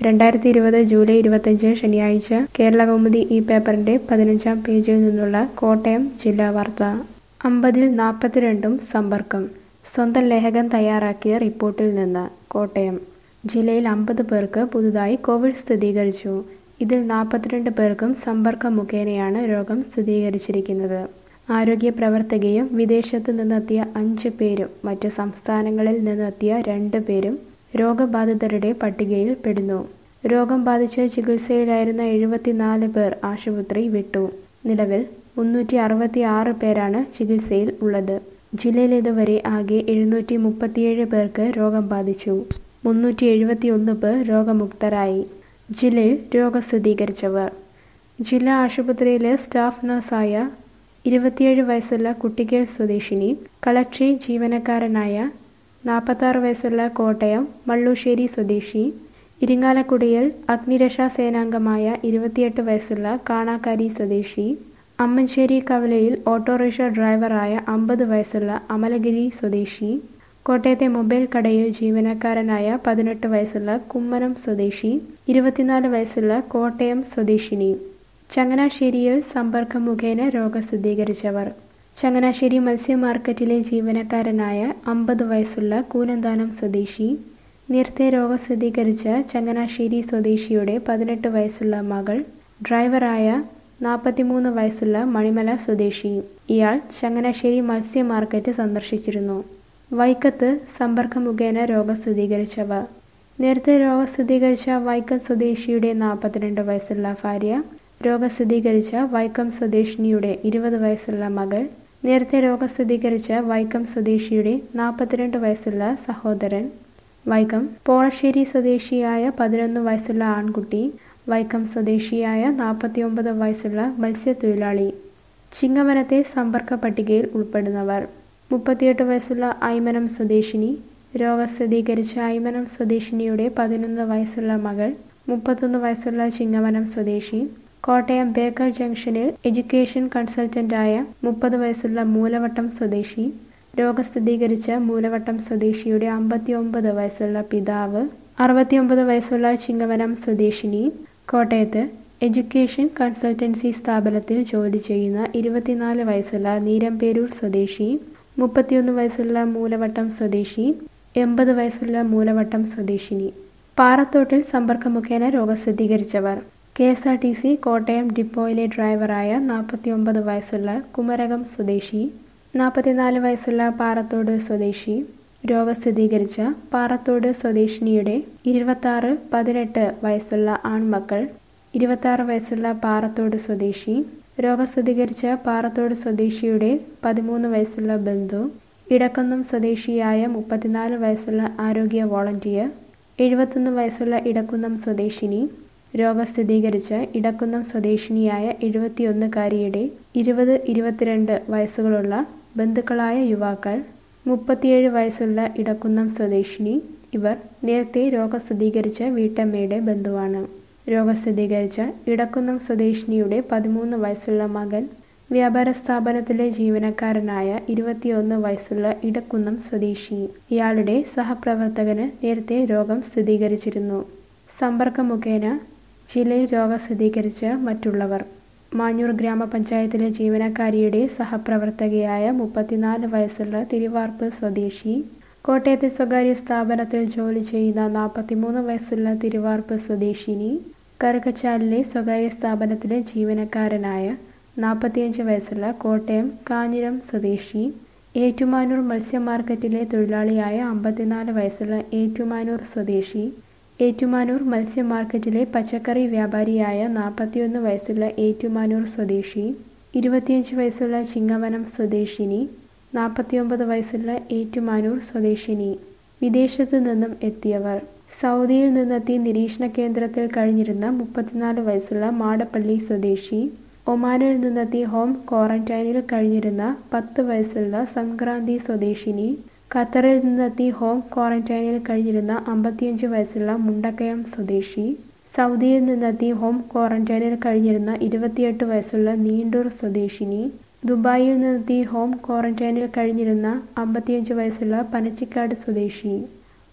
രണ്ടായിരത്തി ഇരുപത് ജൂലൈ ഇരുപത്തഞ്ച് ശനിയാഴ്ച കേരള കൗമുദി ഈ പേപ്പറിന്റെ പതിനഞ്ചാം പേജിൽ നിന്നുള്ള കോട്ടയം ജില്ലാ വാർത്ത അമ്പതിൽ നാൽപ്പത്തിരണ്ടും സമ്പർക്കം സ്വന്തം ലേഖകൻ തയ്യാറാക്കിയ റിപ്പോർട്ടിൽ നിന്ന് കോട്ടയം ജില്ലയിൽ അമ്പത് പേർക്ക് പുതുതായി കോവിഡ് സ്ഥിരീകരിച്ചു ഇതിൽ നാൽപ്പത്തിരണ്ട് പേർക്കും സമ്പർക്കം മുഖേനയാണ് രോഗം സ്ഥിരീകരിച്ചിരിക്കുന്നത് ആരോഗ്യ പ്രവർത്തകയും വിദേശത്ത് നിന്നെത്തിയ അഞ്ച് പേരും മറ്റ് സംസ്ഥാനങ്ങളിൽ നിന്നെത്തിയ രണ്ട് പേരും രോഗബാധിതരുടെ പട്ടികയിൽ പെടുന്നു രോഗം ബാധിച്ച് ചികിത്സയിലായിരുന്ന എഴുപത്തിനാല് പേർ ആശുപത്രി വിട്ടു നിലവിൽ മുന്നൂറ്റി അറുപത്തി ആറ് പേരാണ് ചികിത്സയിൽ ഉള്ളത് ജില്ലയിൽ ഇതുവരെ ആകെ എഴുന്നൂറ്റി മുപ്പത്തിയേഴ് പേർക്ക് രോഗം ബാധിച്ചു മുന്നൂറ്റി എഴുപത്തി ഒന്ന് പേർ രോഗമുക്തരായി ജില്ലയിൽ രോഗം സ്ഥിരീകരിച്ചവർ ജില്ലാ ആശുപത്രിയിലെ സ്റ്റാഫ് നഴ്സായ ഇരുപത്തിയേഴ് വയസ്സുള്ള കുട്ടിക്കൽ സ്വദേശിനി കളക്ട്രി ജീവനക്കാരനായ നാൽപ്പത്താറ് വയസ്സുള്ള കോട്ടയം മള്ളൂശ്ശേരി സ്വദേശി ഇരിങ്ങാലക്കുടിയിൽ അഗ്നിരക്ഷാ സേനാംഗമായ ഇരുപത്തിയെട്ട് വയസ്സുള്ള കാണാക്കാരി സ്വദേശി അമ്മഞ്ചേരി കവലയിൽ ഓട്ടോറിക്ഷ ഡ്രൈവറായ അമ്പത് വയസ്സുള്ള അമലഗിരി സ്വദേശി കോട്ടയത്തെ മൊബൈൽ കടയിൽ ജീവനക്കാരനായ പതിനെട്ട് വയസ്സുള്ള കുമ്മനം സ്വദേശി ഇരുപത്തിനാല് വയസ്സുള്ള കോട്ടയം സ്വദേശിനി ചങ്ങനാശ്ശേരിയിൽ സമ്പർക്കം മുഖേന രോഗം സ്ഥിരീകരിച്ചവർ ചങ്ങനാശ്ശേരി മത്സ്യ മാർക്കറ്റിലെ ജീവനക്കാരനായ അമ്പത് വയസ്സുള്ള കൂനന്താനം സ്വദേശി നേരത്തെ രോഗം സ്ഥിരീകരിച്ച ചങ്ങനാശ്ശേരി സ്വദേശിയുടെ പതിനെട്ട് വയസ്സുള്ള മകൾ ഡ്രൈവറായ നാൽപ്പത്തിമൂന്ന് വയസ്സുള്ള മണിമല സ്വദേശി ഇയാൾ ചങ്ങനാശ്ശേരി മത്സ്യ മാർക്കറ്റ് സന്ദർശിച്ചിരുന്നു വൈക്കത്ത് സമ്പർക്കം മുഖേന രോഗം സ്ഥിരീകരിച്ചവർ നേരത്തെ രോഗം സ്ഥിരീകരിച്ച വൈക്കം സ്വദേശിയുടെ നാൽപ്പത്തിരണ്ട് വയസ്സുള്ള ഭാര്യ രോഗം സ്ഥിരീകരിച്ച വൈക്കം സ്വദേശിനിയുടെ ഇരുപത് വയസ്സുള്ള മകൾ നേരത്തെ രോഗം സ്ഥിരീകരിച്ച വൈക്കം സ്വദേശിയുടെ നാൽപ്പത്തിരണ്ട് വയസ്സുള്ള സഹോദരൻ വൈക്കം പോളശ്ശേരി സ്വദേശിയായ പതിനൊന്ന് വയസ്സുള്ള ആൺകുട്ടി വൈക്കം സ്വദേശിയായ നാൽപ്പത്തിയൊമ്പത് വയസ്സുള്ള മത്സ്യത്തൊഴിലാളി ചിങ്ങവനത്തെ സമ്പർക്ക പട്ടികയിൽ ഉൾപ്പെടുന്നവർ മുപ്പത്തിയെട്ട് വയസ്സുള്ള ഐമനം സ്വദേശിനി രോഗം സ്ഥിരീകരിച്ച ഐമനം സ്വദേശിനിയുടെ പതിനൊന്ന് വയസ്സുള്ള മകൾ മുപ്പത്തൊന്ന് വയസ്സുള്ള ചിങ്ങവനം സ്വദേശി കോട്ടയം ബേക്കർ ജംഗ്ഷനിൽ എഡ്യൂക്കേഷൻ കൺസൾട്ടന്റായ മുപ്പത് വയസ്സുള്ള മൂലവട്ടം സ്വദേശി രോഗം സ്ഥിരീകരിച്ച മൂലവട്ടം സ്വദേശിയുടെ അമ്പത്തിയൊമ്പത് വയസ്സുള്ള പിതാവ് അറുപത്തിയൊമ്പത് വയസ്സുള്ള ചിങ്ങവനം സ്വദേശിനി കോട്ടയത്ത് എഡ്യൂക്കേഷൻ കൺസൾട്ടൻസി സ്ഥാപനത്തിൽ ജോലി ചെയ്യുന്ന ഇരുപത്തിനാല് വയസ്സുള്ള നീരമ്പേരൂർ സ്വദേശി മുപ്പത്തിയൊന്ന് വയസ്സുള്ള മൂലവട്ടം സ്വദേശി എൺപത് വയസ്സുള്ള മൂലവട്ടം സ്വദേശിനി പാറത്തോട്ടിൽ സമ്പർക്ക മുഖേന രോഗം സ്ഥിരീകരിച്ചവർ K S R T C Kottayam ഡിപ്പോയിലെ ഡ്രൈവറായ നാൽപ്പത്തിയൊമ്പത് വയസ്സുള്ള കുമരകം സ്വദേശി നാൽപ്പത്തിനാല് വയസ്സുള്ള പാറത്തോട് സ്വദേശി രോഗം സ്ഥിരീകരിച്ച പാറത്തോട് സ്വദേശിനിയുടെ ഇരുപത്താറ് പതിനെട്ട് വയസ്സുള്ള ആൺമക്കൾ ഇരുപത്താറ് വയസ്സുള്ള പാറത്തോട് സ്വദേശി രോഗം സ്ഥിരീകരിച്ച പാറത്തോട് സ്വദേശിയുടെ പതിമൂന്ന് വയസ്സുള്ള ബന്ധു ഇടക്കുന്നം സ്വദേശിയായ മുപ്പത്തിനാല് വയസ്സുള്ള ആരോഗ്യ വോളണ്ടിയർ എഴുപത്തൊന്ന് വയസ്സുള്ള ഇടക്കുന്നം സ്വദേശിനി രോഗം സ്ഥിരീകരിച്ച ഇടക്കുന്നം സ്വദേശിനിയായ എഴുപത്തിയൊന്നുകാരിയുടെ ഇരുപത് ഇരുപത്തിരണ്ട് വയസ്സുകളുള്ള ബന്ധുക്കളായ യുവാക്കൾ മുപ്പത്തിയേഴ് വയസ്സുള്ള ഇടക്കുന്നം സ്വദേശിനി ഇവർ നേരത്തെ രോഗം സ്ഥിരീകരിച്ച വീട്ടമ്മയുടെ ബന്ധുവാണ് രോഗം സ്ഥിരീകരിച്ച ഇടക്കുന്നം സ്വദേശിനിയുടെ പതിമൂന്ന് വയസ്സുള്ള മകൻ വ്യാപാര സ്ഥാപനത്തിലെ ജീവനക്കാരനായ ഇരുപത്തിയൊന്ന് വയസ്സുള്ള ഇടക്കുന്നം സ്വദേശി ഇയാളുടെ സഹപ്രവർത്തകന് നേരത്തെ രോഗം സ്ഥിരീകരിച്ചിരുന്നു സമ്പർക്കം മുഖേന ജില്ലയിൽ രോഗം സ്ഥിരീകരിച്ച മറ്റുള്ളവർ മാഞ്ഞൂർ ഗ്രാമപഞ്ചായത്തിലെ ജീവനക്കാരിയുടെ സഹപ്രവർത്തകയായ മുപ്പത്തിനാല് വയസ്സുള്ള തിരുവാർപ്പ് സ്വദേശി കോട്ടയത്തെ സ്വകാര്യ സ്ഥാപനത്തിൽ ജോലി ചെയ്യുന്ന നാൽപ്പത്തിമൂന്ന് വയസ്സുള്ള തിരുവാർപ്പ് സ്വദേശിനി കറുകച്ചാലിലെ സ്വകാര്യ സ്ഥാപനത്തിലെ ജീവനക്കാരനായ നാൽപ്പത്തിയഞ്ച് വയസ്സുള്ള കോട്ടയം കാഞ്ഞിരം സ്വദേശി ഏറ്റുമാനൂർ മത്സ്യ മാർക്കറ്റിലെ തൊഴിലാളിയായ അമ്പത്തിനാല് വയസ്സുള്ള ഏറ്റുമാനൂർ സ്വദേശി ഏറ്റുമാനൂർ മത്സ്യ മാർക്കറ്റിലെ പച്ചക്കറി വ്യാപാരിയായ നാൽപ്പത്തിയൊന്ന് വയസ്സുള്ള ഏറ്റുമാനൂർ സ്വദേശി ഇരുപത്തിയഞ്ച് വയസ്സുള്ള ചിങ്ങവനം സ്വദേശിനി നാൽപ്പത്തിയൊമ്പത് വയസ്സുള്ള ഏറ്റുമാനൂർ സ്വദേശിനി വിദേശത്തു നിന്നും എത്തിയവർ സൗദിയിൽ നിന്നെത്തി നിരീക്ഷണ കേന്ദ്രത്തിൽ കഴിഞ്ഞിരുന്ന മുപ്പത്തിനാല് വയസ്സുള്ള മാടപ്പള്ളി സ്വദേശി ഒമാനിൽ നിന്നെത്തി ഹോം ക്വാറന്റൈനിൽ കഴിഞ്ഞിരുന്ന പത്ത് വയസ്സുള്ള സംക്രാന്തി സ്വദേശിനി ഖത്തറിൽ നിന്നെത്തി ഹോം ക്വാറന്റൈനിൽ കഴിഞ്ഞിരുന്ന അമ്പത്തിയഞ്ച് വയസ്സുള്ള മുണ്ടക്കയം സ്വദേശി സൗദിയിൽ നിന്നെത്തി ഹോം ക്വാറന്റൈനിൽ കഴിഞ്ഞിരുന്ന ഇരുപത്തിയെട്ട് വയസ്സുള്ള നീണ്ടൂർ സ്വദേശിനി ദുബായിൽ നിന്നെത്തി ഹോം ക്വാറന്റൈനിൽ കഴിഞ്ഞിരുന്ന അമ്പത്തിയഞ്ച് വയസ്സുള്ള പനച്ചിക്കാട് സ്വദേശി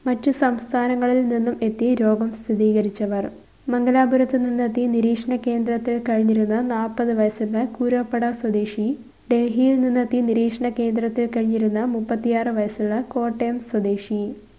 മറ്റു സംസ്ഥാനങ്ങളിൽ നിന്നും എത്തി രോഗം സ്ഥിരീകരിച്ചവർ മംഗലാപുരത്ത് നിന്നെത്തി നിരീക്ഷണ കേന്ദ്രത്തിൽ കഴിഞ്ഞിരുന്ന നാൽപ്പത് വയസ്സുള്ള കൂരോപ്പട സ്വദേശി ഡൽഹിയിൽ നിന്നെത്തി നിരീക്ഷണ കേന്ദ്രത്തിൽ കഴിഞ്ഞിരുന്ന മുപ്പത്തിയാറ് വയസ്സുള്ള കോട്ടയം സ്വദേശി